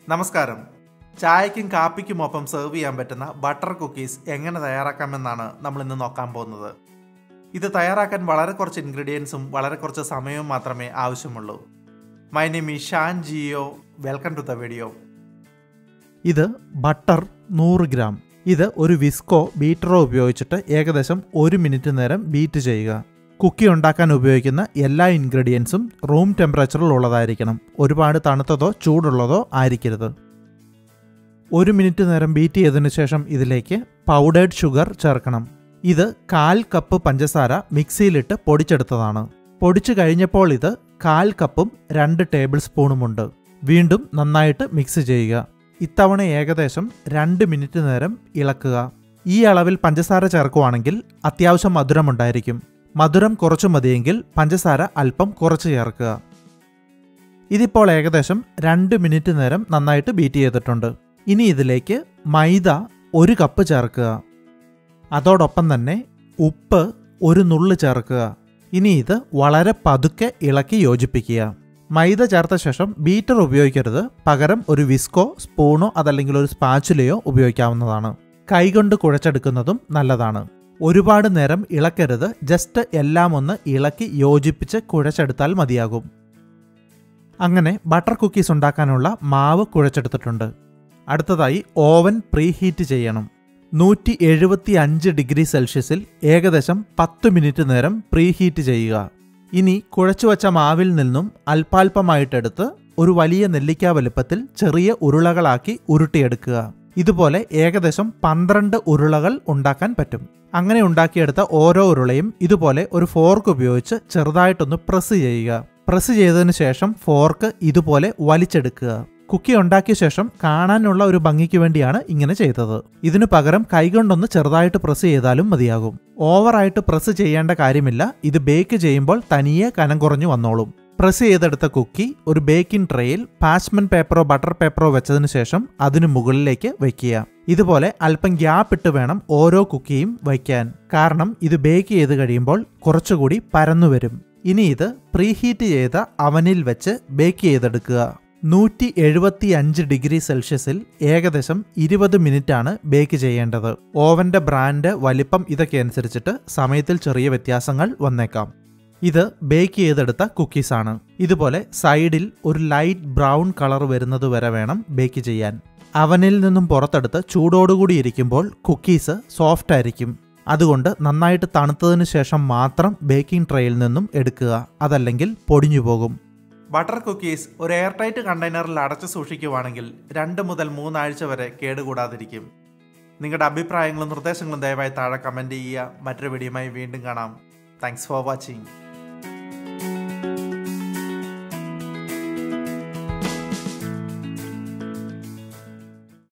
നമസ്കാരം ചായക്കും കാപ്പിക്കും ഒപ്പം സെർവ് ചെയ്യാൻ പറ്റുന്ന ബട്ടർ കുക്കീസ് എങ്ങനെ തയ്യാറാക്കാമെന്നാണ് നമ്മൾ ഇന്ന് നോക്കാൻ പോകുന്നത് ഇത് തയ്യാറാക്കാൻ വളരെ കുറച്ച് ഇൻഗ്രീഡിയൻസും വളരെ കുറച്ച് സമയവും മാത്രമേ ആവശ്യമുള്ളൂ my name is Shan Jio welcome to the video ഇത് ബട്ടർ നൂറ് ഗ്രാം ഇത് ഒരു വിസ്കോ ബീറ്ററോ ഉപയോഗിച്ചിട്ട് ഏകദേശം ഒരു മിനിറ്റ് നേരം ബീറ്റ് ചെയ്യുക കുക്കി ഉണ്ടാക്കാൻ ഉപയോഗിക്കുന്ന എല്ലാ ഇൻഗ്രീഡിയൻസും റൂം ടെമ്പറേച്ചറിൽ ഉള്ളതായിരിക്കണം ഒരുപാട് തണുത്തതോ ചൂടുള്ളതോ ആയിരിക്കരുത് ഒരു മിനിറ്റ് നേരം ബീറ്റ് ചെയ്തതിനു ശേഷം ഇതിലേക്ക് പൗഡേർഡ് ഷുഗർ ചേർക്കണം ഇത് കാൽ കപ്പ് പഞ്ചസാര മിക്സിയിലിട്ട് പൊടിച്ചെടുത്തതാണ് പൊടിച്ചു കഴിഞ്ഞപ്പോൾ ഇത് കാൽ കപ്പും രണ്ട് ടേബിൾ സ്പൂണുമുണ്ട് വീണ്ടും നന്നായിട്ട് മിക്സ് ചെയ്യുക ഇത്തവണ ഏകദേശം രണ്ട് മിനിറ്റ് നേരം ഇളക്കുക ഈ അളവിൽ പഞ്ചസാര ചേർക്കുവാണെങ്കിൽ അത്യാവശ്യം മധുരമുണ്ടായിരിക്കും മധുരം കുറച്ചു മതിയെങ്കിൽ പഞ്ചസാര അല്പം കുറച്ച് ചേർക്കുക ഇതിപ്പോൾ ഏകദേശം രണ്ട് മിനിറ്റ് നേരം നന്നായിട്ട് ബീറ്റ് ചെയ്തിട്ടുണ്ട് ഇനി ഇതിലേക്ക് മൈദ ഒരു കപ്പ് ചേർക്കുക അതോടൊപ്പം തന്നെ ഉപ്പ് ഒരു നുള്ള് ചേർക്കുക ഇനി ഇത് വളരെ പതുക്കെ ഇളക്കി യോജിപ്പിക്കുക മൈദ ചേർത്ത ശേഷം ബീറ്റർ ഉപയോഗിക്കരുത് പകരം ഒരു വിസ്കോ സ്പൂണോ അതല്ലെങ്കിൽ ഒരു സ്പാച്ചുലയോ ഉപയോഗിക്കാവുന്നതാണ് കൈകൊണ്ട് കുഴച്ചെടുക്കുന്നതും നല്ലതാണ് ഒരുപാട് നേരം ഇളക്കരുത് ജസ്റ്റ് എല്ലാം ഒന്ന് ഇളക്കി യോജിപ്പിച്ച് കുഴച്ചെടുത്താൽ മതിയാകും അങ്ങനെ ബട്ടർ കുക്കീസ് ഉണ്ടാക്കാനുള്ള മാവ് കുഴച്ചെടുത്തിട്ടുണ്ട് അടുത്തതായി ഓവൻ പ്രീഹീറ്റ് ചെയ്യണം നൂറ്റി എഴുപത്തി അഞ്ച് ഡിഗ്രി സെൽഷ്യസിൽ ഏകദേശം പത്ത് മിനിറ്റ് നേരം പ്രീഹീറ്റ് ചെയ്യുക ഇനി കുഴച്ചുവച്ച മാവിൽ നിന്നും അല്പാൽപമായിട്ടെടുത്ത് ഒരു വലിയ നെല്ലിക്ക വലുപ്പത്തിൽ ചെറിയ ഉരുളകളാക്കി ഉരുട്ടിയെടുക്കുക ഇതുപോലെ ഏകദേശം പന്ത്രണ്ട് ഉരുളകൾ ഉണ്ടാക്കാൻ പറ്റും അങ്ങനെ ഉണ്ടാക്കിയെടുത്ത ഓരോ ഉരുളയും ഇതുപോലെ ഒരു ഫോർക്ക് ഉപയോഗിച്ച് ചെറുതായിട്ടൊന്ന് പ്രസ് ചെയ്യുക പ്രസ് ചെയ്തതിനു ശേഷം ഫോർക്ക് ഇതുപോലെ വലിച്ചെടുക്കുക കുക്കി ഉണ്ടാക്കിയ ശേഷം കാണാനുള്ള ഒരു ഭംഗിക്ക് വേണ്ടിയാണ് ഇങ്ങനെ ചെയ്തത് ഇതിനു പകരം കൈകൊണ്ടൊന്ന് ചെറുതായിട്ട് പ്രസ് ചെയ്താലും മതിയാകും ഓവറായിട്ട് പ്രസ് ചെയ്യേണ്ട കാര്യമില്ല ഇത് ബേക്ക് ചെയ്യുമ്പോൾ തനിയെ കനം കുറഞ്ഞു വന്നോളും പ്രസ് ചെയ്തെടുത്ത കുക്കി ഒരു ബേക്കിംഗ് ട്രേയിൽ പാച്ച്മെന്റ് പേപ്പറോ ബട്ടർ പേപ്പറോ വെച്ചതിനു ശേഷം അതിനു മുകളിലേക്ക് വയ്ക്കുക ഇതുപോലെ അല്പം ഗ്യാപ്പ് ഇട്ട് വേണം ഓരോ കുക്കിയും വയ്ക്കാൻ കാരണം ഇത് ബേക്ക് ചെയ്ത് കഴിയുമ്പോൾ കുറച്ചുകൂടി പരന്നു വരും ഇനി ഇത് പ്രീഹീറ്റ് ചെയ്ത അവനിൽ വെച്ച് ബേക്ക് ചെയ്തെടുക്കുക നൂറ്റി എഴുപത്തി അഞ്ച് ഡിഗ്രി സെൽഷ്യസിൽ ഏകദേശം ഇരുപത് മിനിറ്റാണ് ബേക്ക് ചെയ്യേണ്ടത് ഓവന്റെ ബ്രാൻഡ് വലിപ്പം ഇതൊക്കെ അനുസരിച്ചിട്ട് സമയത്തിൽ ചെറിയ വ്യത്യാസങ്ങൾ വന്നേക്കാം ഇത് ബേക്ക് ചെയ്തെടുത്ത കുക്കീസാണ് ഇതുപോലെ സൈഡിൽ ഒരു ലൈറ്റ് ബ്രൗൺ കളർ വരുന്നത് വരെ വേണം ബേക്ക് ചെയ്യാൻ അവനിൽ നിന്നും പുറത്തെടുത്ത് ചൂടോടുകൂടി ഇരിക്കുമ്പോൾ കുക്കീസ് സോഫ്റ്റ് ആയിരിക്കും അതുകൊണ്ട് നന്നായിട്ട് തണുത്തതിന് ശേഷം മാത്രം ബേക്കിംഗ് ട്രേയിൽ നിന്നും എടുക്കുക അതല്ലെങ്കിൽ പൊടിഞ്ഞു പോകും ബട്ടർ കുക്കീസ് ഒരു എയർ ടൈറ്റ് കണ്ടെയ്നറിൽ അടച്ചു സൂക്ഷിക്കുവാണെങ്കിൽ രണ്ട് മുതൽ മൂന്നാഴ്ച വരെ കേടുകൂടാതിരിക്കും നിങ്ങളുടെ അഭിപ്രായങ്ങളും നിർദ്ദേശങ്ങളും ദയവായി താഴെ കമൻറ്റ് ചെയ്യുക മറ്റൊരു വീഡിയോയുമായി വീണ്ടും കാണാം താങ്ക്സ് ഫോർ വാച്ചിങ്